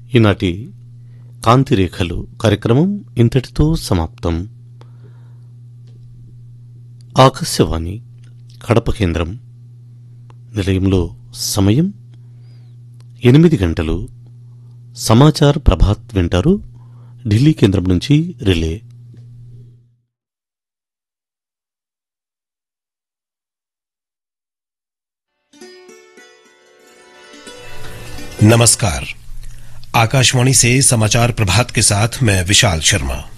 ఈనాటి కాంతిరేఖలు కార్యక్రమం ఇంతటితో సమాప్తం ఆకాశవాణి కడప కేంద్రం నిలయంలో సమయం ఎనిమిది గంటలు సమాచార్ ప్రభాత్ వింటారు ఢిల్లీ కేంద్రం నుంచి రిలే नमस्कार आकाशवाणी से समाचार प्रभात के साथ मैं विशाल शर्मा